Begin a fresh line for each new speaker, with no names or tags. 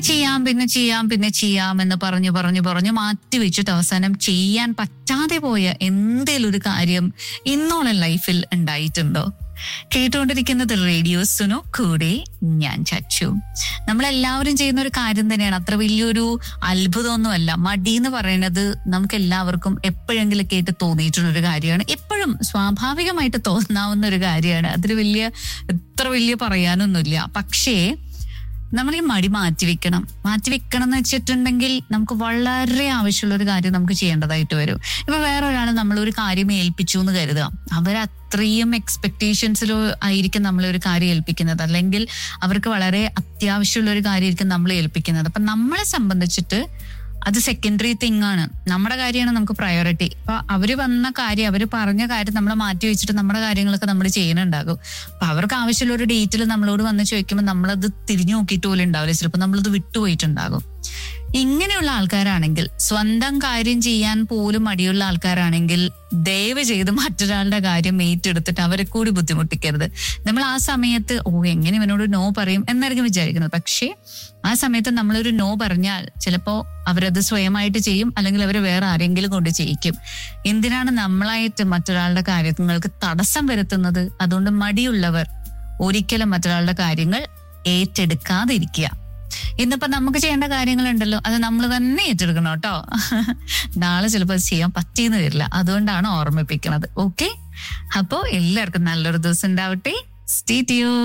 ചെയ്യാം പിന്നെ ചെയ്യാം പിന്നെ ചെയ്യാം എന്ന് പറഞ്ഞു പറഞ്ഞു പറഞ്ഞു മാറ്റി വെച്ചിട്ട് അവസാനം ചെയ്യാൻ പറ്റാതെ പോയ എന്തേലും ഒരു കാര്യം ഇന്നോളം ലൈഫിൽ ഉണ്ടായിട്ടുണ്ടോ കേട്ടുകൊണ്ടിരിക്കുന്നത് റേഡിയോ സുനോ കൂടെ ഞാൻ ചച്ചു നമ്മളെല്ലാവരും ചെയ്യുന്ന ഒരു കാര്യം തന്നെയാണ് അത്ര വലിയൊരു അത്ഭുതമൊന്നുമല്ല മടി എന്ന് പറയുന്നത് നമുക്ക് എല്ലാവർക്കും എപ്പോഴെങ്കിലും കേട്ട് തോന്നിയിട്ടുള്ള ഒരു കാര്യമാണ് എപ്പോഴും സ്വാഭാവികമായിട്ട് തോന്നാവുന്ന ഒരു കാര്യമാണ് അതിൽ വലിയ എത്ര വലിയ പറയാനൊന്നുമില്ല പക്ഷേ നമ്മൾ ഈ മടി മാറ്റിവെക്കണം മാറ്റിവെക്കണം എന്ന് വെച്ചിട്ടുണ്ടെങ്കിൽ നമുക്ക് വളരെ ആവശ്യമുള്ള ഒരു കാര്യം നമുക്ക് ചെയ്യേണ്ടതായിട്ട് വരും ഇപ്പൊ വേറെ ഒരാൾ നമ്മൾ ഒരു കാര്യം ഏൽപ്പിച്ചു എന്ന് കരുതുക അവർ അത്രയും എക്സ്പെക്ടേഷൻസിൽ ആയിരിക്കും നമ്മൾ ഒരു കാര്യം ഏൽപ്പിക്കുന്നത് അല്ലെങ്കിൽ അവർക്ക് വളരെ അത്യാവശ്യമുള്ള ഒരു കാര്യമായിരിക്കും നമ്മൾ ഏൽപ്പിക്കുന്നത് അപ്പൊ നമ്മളെ സംബന്ധിച്ചിട്ട് അത് സെക്കൻഡറി തിങ് ആണ് നമ്മുടെ കാര്യമാണ് നമുക്ക് പ്രയോറിറ്റി അപ്പൊ അവര് വന്ന കാര്യം അവര് പറഞ്ഞ കാര്യം നമ്മൾ മാറ്റി വെച്ചിട്ട് നമ്മുടെ കാര്യങ്ങളൊക്കെ നമ്മൾ ചെയ്യുന്നുണ്ടാകും അപ്പൊ അവർക്ക് ആവശ്യമുള്ള ഒരു ഡേറ്റിൽ നമ്മളോട് വന്ന് ചോദിക്കുമ്പോൾ നമ്മളത് തിരിഞ്ഞു നോക്കിയിട്ട് പോലും ഉണ്ടാവില്ല ചിലപ്പോൾ നമ്മളത് വിട്ടുപോയിട്ടുണ്ടാകും ഇങ്ങനെയുള്ള ആൾക്കാരാണെങ്കിൽ സ്വന്തം കാര്യം ചെയ്യാൻ പോലും മടിയുള്ള ആൾക്കാരാണെങ്കിൽ ദയവ് ചെയ്ത് മറ്റൊരാളുടെ കാര്യം ഏറ്റെടുത്തിട്ട് അവരെ കൂടി ബുദ്ധിമുട്ടിക്കരുത് നമ്മൾ ആ സമയത്ത് ഓ എങ്ങനെ ഇവനോട് നോ പറയും എന്നായിരിക്കും വിചാരിക്കുന്നത് പക്ഷേ ആ സമയത്ത് നമ്മളൊരു നോ പറഞ്ഞാൽ ചിലപ്പോ അവരത് സ്വയമായിട്ട് ചെയ്യും അല്ലെങ്കിൽ അവർ വേറെ ആരെങ്കിലും കൊണ്ട് ചെയ്യിക്കും എന്തിനാണ് നമ്മളായിട്ട് മറ്റൊരാളുടെ കാര്യങ്ങൾക്ക് തടസ്സം വരുത്തുന്നത് അതുകൊണ്ട് മടിയുള്ളവർ ഒരിക്കലും മറ്റൊരാളുടെ കാര്യങ്ങൾ ഏറ്റെടുക്കാതിരിക്കുക ഇന്നിപ്പോ നമുക്ക് ചെയ്യേണ്ട കാര്യങ്ങളുണ്ടല്ലോ അത് നമ്മൾ തന്നെ ഏറ്റെടുക്കണം കേട്ടോ നാളെ ചിലപ്പോൾ അത് ചെയ്യാൻ പറ്റിയെന്ന് വരില്ല അതുകൊണ്ടാണ് ഓർമ്മിപ്പിക്കുന്നത് ഓക്കെ അപ്പോ എല്ലാവർക്കും നല്ലൊരു ദിവസം ഉണ്ടാവട്ടെ സ്റ്റേ ട്യൂൺ